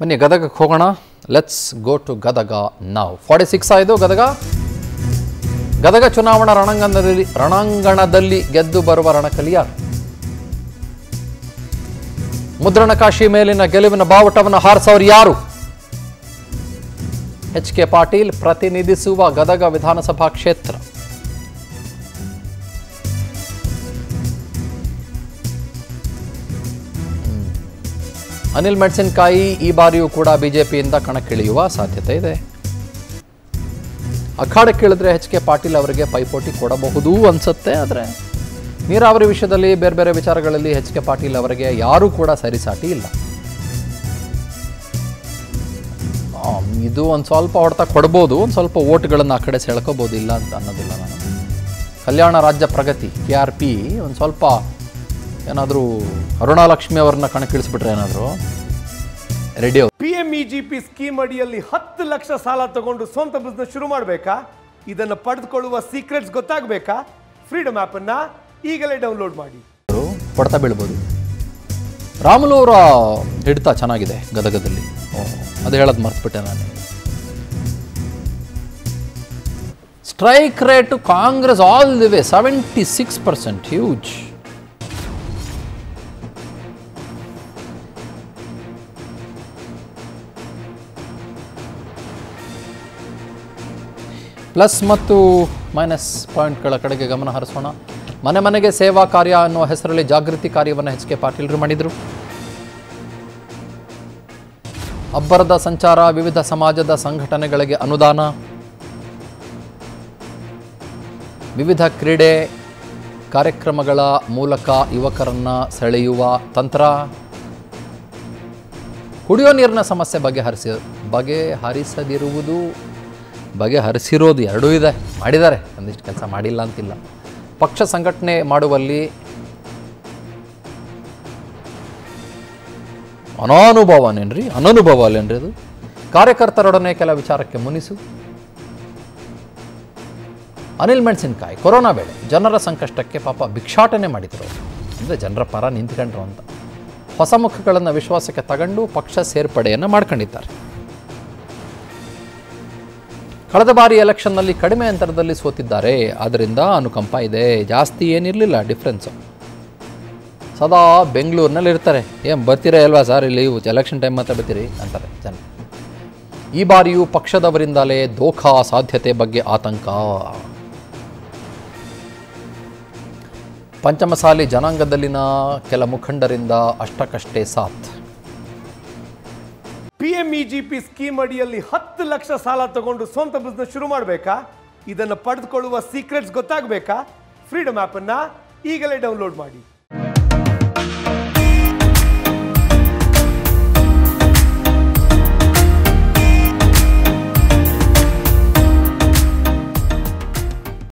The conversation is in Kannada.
ಬನ್ನಿ ಗದಗಕ್ಕೆ ಹೋಗೋಣ ಲೆಟ್ಸ್ ಗೋ ಟು ಗದಗ ನಾವು ಫಾರ್ಟಿ ಸಿಕ್ಸ್ ಆಯಿತು ಗದಗ ಗದಗ ಚುನಾವಣಾ ರಣಾಂಗಣದಲ್ಲಿ ರಣಾಂಗಣದಲ್ಲಿ ಗೆದ್ದು ಬರುವ ರಣಕಲಿ ಯಾರು ಮುದ್ರಣಕಾಶಿ ಮೇಲಿನ ಗೆಲುವಿನ ಬಾವುಟವನ್ನು ಹಾರಿಸೋರು ಯಾರು ಎಚ್ ಕೆ ಪಾಟೀಲ್ ಪ್ರತಿನಿಧಿಸುವ ಗದಗ ವಿಧಾನಸಭಾ ಕ್ಷೇತ್ರ ಹ್ಮ್. ಅನಿಲ್ ಮೆಣಸಿನಕಾಯಿ ಈ ಬಾರಿಯೂ ಕೂಡ ಬಿಜೆಪಿಯಿಂದ ಕಣಕ್ಕಿಳಿಯುವ ಸಾಧ್ಯತೆ ಇದೆ ಅಖಾಡಕ್ಕಿಳಿದ್ರೆ ಎಚ್ ಕೆ ಪಾಟೀಲ್ ಅವರಿಗೆ ಪೈಪೋಟಿ ಕೊಡಬಹುದು ಅನ್ಸುತ್ತೆ ಆದರೆ ನೀರಾವರಿ ವಿಷಯದಲ್ಲಿ ಬೇರೆ ಬೇರೆ ವಿಚಾರಗಳಲ್ಲಿ ಎಚ್ ಕೆ ಪಾಟೀಲ್ ಅವರಿಗೆ ಯಾರೂ ಕೂಡ ಸರಿಸಾಟಿ ಇಲ್ಲ ಆಮ್, ಇದು ಒಂದು ಸ್ವಲ್ಪ ಹೊಡೆತ ಕೊಡ್ಬೋದು ಒಂದು ಸ್ವಲ್ಪ ಓಟ್ಗಳನ್ನು ಆ ಕಡೆ ಸೆಳ್ಕೋಬೋದು ಇಲ್ಲ ಅಂತ ಅನ್ನೋದಿಲ್ಲ ನಾನು ಕಲ್ಯಾಣ ರಾಜ್ಯ ಪ್ರಗತಿ ಕೆ ಆರ್ ಪಿ ಒಂದು ಸ್ವಲ್ಪ ಏನಾದರೂ ಅರುಣಾಲಕ್ಷ್ಮಿ ಅವ್ರನ್ನ ಕಣಕ್ಕಿಳಿಸ್ಬಿಟ್ರೆ ಏನಾದರೂ ready P M E G P scheme ಅಡಿಯಲ್ಲಿ ಹತ್ತು ಲಕ್ಷ ಸಾಲ ತಗೊಂಡು ಸ್ವಂತ ಬಿಸ್ನೆಸ್ ಶುರು ಮಾಡಬೇಕಾ ಇದನ್ನು ಪಡೆದುಕೊಳ್ಳುವ ಸೀಕ್ರೆಟ್ಸ್ ಗೊತ್ತಾಗಬೇಕಾ ಫ್ರೀಡಮ್ ಆ್ಯಪನ್ನು ಈಗಲೇ ಡೌನ್ಲೋಡ್ ಮಾಡಿ ಅವರು ಹೊಡೆತ ಬೀಳ್ಬೋದು ರಾಮುಲು ಅವರ ಹಿಡಿತ ಚೆನ್ನಾಗಿದೆ ಗದಗದಲ್ಲಿ ಓ, ಅದು ಹೇಳೋದು ಮರ್ತ್ಬಿಟ್ಟೆ ನಾನು strike rate Congress all the way seventy six percent huge plus ಮತ್ತು ಮೈನಸ್ ಪಾಯಿಂಟ್ಗಳ ಕಡೆಗೆ ಗಮನ ಹರಿಸೋಣ ಮನೆ ಮನೆಗೆ ಸೇವಾ ಕಾರ್ಯ ಅನ್ನುವ ಹೆಸರಲ್ಲಿ ಜಾಗೃತಿ ಕಾರ್ಯವನ್ನು ಎಚ್ ಕೆ ಪಾಟೀಲ್ರು ಮಾಡಿದರು ಅಬ್ಬರದ ಸಂಚಾರ ವಿವಿಧ ಸಮಾಜದ ಸಂಘಟನೆಗಳಿಗೆ ಅನುದಾನ ವಿವಿಧ ಕ್ರೀಡೆ ಕಾರ್ಯಕ್ರಮಗಳ ಮೂಲಕ ಯುವಕರನ್ನ ಸೆಳೆಯುವ ತಂತ್ರ ಕುಡಿಯೋ ನೀರಿನ ಸಮಸ್ಯೆ ಬಗೆಹರಿಸಿ ಬಗೆಹರಿಸದಿರುವುದು ಬಗೆಹರಿಸಿರೋದು ಎರಡೂ ಇದೆ ಮಾಡಿದ್ದಾರೆ ಒಂದಿಷ್ಟು ಕೆಲಸ ಮಾಡಿಲ್ಲ ಅಂತಿಲ್ಲ ಪಕ್ಷ ಸಂಘಟನೆ ಮಾಡುವಲ್ಲಿ ಅನಾನುಭವನೇನ್ರಿ ಅನನುಭವ ಅಲ್ಲೇನ್ರಿ ಅದು ಕಾರ್ಯಕರ್ತರೊಡನೆ ಕೆಲ ವಿಚಾರಕ್ಕೆ ಮುನಿಸು ಅನಿಲ್ ಮೆಣಸಿನಕಾಯಿ ಕೊರೋನಾ ವೇಳೆ ಜನರ ಸಂಕಷ್ಟಕ್ಕೆ ಪಾಪ ಭಿಕ್ಷಾಟನೆ ಮಾಡಿದರು ಅಂದರೆ ಜನರ ಪರ ನಿಂತ್ಕೊಂಡ್ರು ಅಂತ ಹೊಸ ಮುಖಗಳನ್ನು ವಿಶ್ವಾಸಕ್ಕೆ ತಗೊಂಡು ಪಕ್ಷ ಸೇರ್ಪಡೆಯನ್ನು ಮಾಡ್ಕೊಂಡಿದ್ದಾರೆ ಕಳೆದ ಬಾರಿ ಎಲೆಕ್ಷನ್ನಲ್ಲಿ ಕಡಿಮೆ ಅಂತರದಲ್ಲಿ ಸೋತಿದ್ದಾರೆ ಆದ್ದರಿಂದ ಅನುಕಂಪ ಇದೆ ಜಾಸ್ತಿ ಏನಿರಲಿಲ್ಲ ಡಿಫ್ರೆನ್ಸು ಸದಾ ಬೆಂಗಳೂರಿನಲ್ಲಿ ಇರ್ತಾರೆ ಏನು ಬರ್ತೀರಾ ಅಲ್ವಾ ಸರ್ ಇಲ್ಲಿ ಎಲೆಕ್ಷನ್ ಟೈಮ್ ಮಾತ್ರ ಬರ್ತೀರಿ ಅಂತಾರೆ ಜನ ಈ ಬಾರಿಯೂ ಪಕ್ಷದವರಿಂದಲೇ ದೋಖಾ ಸಾಧ್ಯತೆ ಬಗ್ಗೆ ಆತಂಕ ಪಂಚಮಸಾಲಿ ಜನಾಂಗದಲ್ಲಿನ ಕೆಲ ಮುಖಂಡರಿಂದ ಅಷ್ಟಕಷ್ಟೇ ಸಾಥ್ P M E G P scheme ಅಡಿಯಲ್ಲಿ ಹತ್ತು ಲಕ್ಷ ಸಾಲ ತಗೊಂಡು ಸ್ವಂತ ಬಿಸ್ನೆಸ್ ಶುರು ಮಾಡಬೇಕಾ ಇದನ್ನು ಪಡೆದುಕೊಳ್ಳುವ ಸೀಕ್ರೆಟ್ಸ್ ಗೊತ್ತಾಗಬೇಕಾ ಫ್ರೀಡಮ್ ಆ್ಯಪನ್ನು ಈಗಲೇ ಡೌನ್ಲೋಡ್ ಮಾಡಿ